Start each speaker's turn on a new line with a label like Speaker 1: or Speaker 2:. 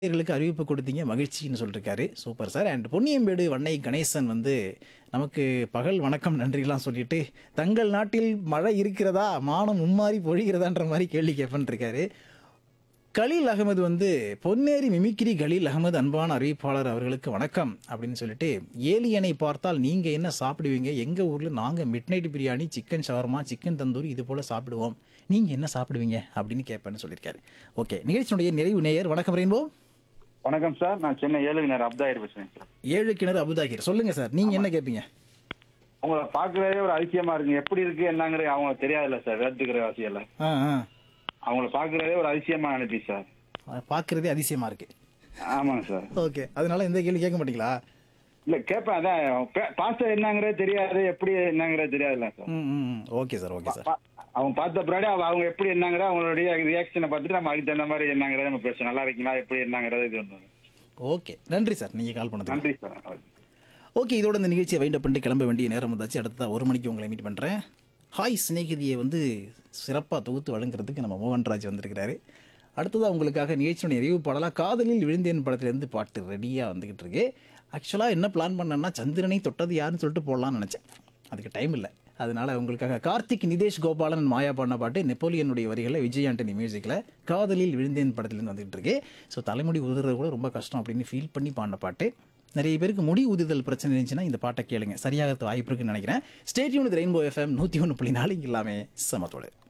Speaker 1: நேயர்களுக்கு அறிவிப்பு கொடுத்தீங்க மகிழ்ச்சின்னு சொல்லியிருக்காரு super sir and Ponniyammedu Vannai Ganesan வந்து நமக்கு பகல் வணக்கம் நன்றிலாம் சொல்லிட்டு தங்கள் நாட்டில் மழை இருக்கிறதா மானம் மும்மாறி பொழிகிறதான்ற மாதிரி கேள்வி கேட்பன் இருக்காரு கலீல் அகமது வந்து பொன்னேரி மிமிக்ரி கலீல் அகமது அன்பான அறிவிப்பாளர் அவர்களுக்கு வணக்கம் அப்படின்னு சொல்லிட்டு ஏலியனை பார்த்தால் நீங்க என்ன சாப்பிடுவீங்க எங்க ஊர்ல நாங்க midnight biryani chicken shawarma chicken tandoori இது போல சாப்பிடுவோம் நீங்க என்ன சாப்பிடுவீங்க அப்படின்னு கேட்பேன்னு சொல்லியிருக்காரு ஓகே நிகழ்ச்சியினுடைய நிறைவு நேயர் வணக்கம் ரெயின்போ
Speaker 2: வணக்கம் சார் நான் சென்னை ஏழுகிணர் அப்தாயிர் பேசுறேன் சார்
Speaker 1: ஏழு கிணறு அபுதாகிர் சொல்லுங்க சார் நீங்க என்ன கேட்பீங்க
Speaker 2: உங்களை பார்க்கறதே ஒரு அதிசயமா இருக்கு எப்படி இருக்கு என்னங்கிறது அவங்களுக்கு தெரியாதுல்ல சார் வேத்துக்கிற அவசியம்
Speaker 1: ஆ ஆ
Speaker 2: அவங்கள பார்க்கறதே ஒரு அதிசயமா நினைப்பி சார்
Speaker 1: பார்க்கறதே அதிசயமா இருக்கு
Speaker 2: ஆமாங்க சார்
Speaker 1: ஓகே அதனால எந்த கேள்வி கேட்க மாட்டீங்களா
Speaker 2: இல்ல கேட்பேன் அதான் பாஸ்டா என்னங்கிறது தெரியாது எப்படி என்னங்கிறது தெரியாதுல்ல சார்
Speaker 1: ம் ம் ஓகே சார் ஓகே சார்
Speaker 2: பா- அவங்க பார்த்த பின்னாடி அவ- அவங்க எப்படி என்னங்கிற அவங்களுடைய ரியாக்ஷனை பார்த்துட்டு நம்ம அதுக்கு தகுந்த மாதிரி என்னங்கிறத நம்ம பேசணும் நல்லா இருக்கீங்களா எப்படி என்னங்கிறது இது ஒன்று
Speaker 1: ஓகே நன்றி சார் நீங்க கால் பண்ணதுக்கு
Speaker 2: நன்றி சார்
Speaker 1: ஓகே இதோட இந்த நிகழ்ச்சியை வைண்ட் பண்ணிட்டு கிளம்ப வேண்டிய நேரம் வந்தாச்சு அடுத்ததா ஒரு மணிக்கு உங்களை மீட் பண்ணுறேன் ஹாய் சிநேகிதியை வந்து சிறப்பாக தொகுத்து வழங்குறதுக்கு நம்ம மோகன்ராஜ் வந்திருக்கிறாரு அடுத்ததாக உங்களுக்காக நிகழ்ச்சியுடைய நிறைவு பாடலாக காதலில் விழுந்தேன் படத்துலேருந்து பாட்டு ரெடியாக வந்துக்கிட்டு இருக்கு ஆக்சுவலாக என்ன பிளான் பண்ணேன்னா சந்திரனை தொட்டது யாருன்னு சொல்லிட்டு போடலாம்னு நினச்சேன் அதுக்கு டைம் இல்லை அதனால உங்களுக்காக கார்த்திக் நிதேஷ் கோபாலன் மாயா பண்ண பாட்டு நெப்போலியனுடைய வரிகளில் விஜய் ஆண்டனி மியூசிக்கில் காதலில் விழுந்தேன் படத்துலேருந்து வந்துகிட்டு இருக்கு ஸோ தலைமுடி உதிர்றது கூட ரொம்ப கஷ்டம் அப்படின்னு ஃபீல் பண்ணி பாடின பாட்டு நிறைய பேருக்கு முடி உதிர்தல் பிரச்சனை இருந்துச்சுன்னா இந்த பாட்டை கேளுங்க சரியாக வாய்ப்பு இருக்குன்னு நினைக்கிறேன் ஸ்டேட்யூன் ரெயின்போ எஃப்எம் நூற்றி ஒன்று புள்ளி நாலு இங்கே எல்லாமே சமத்தோடு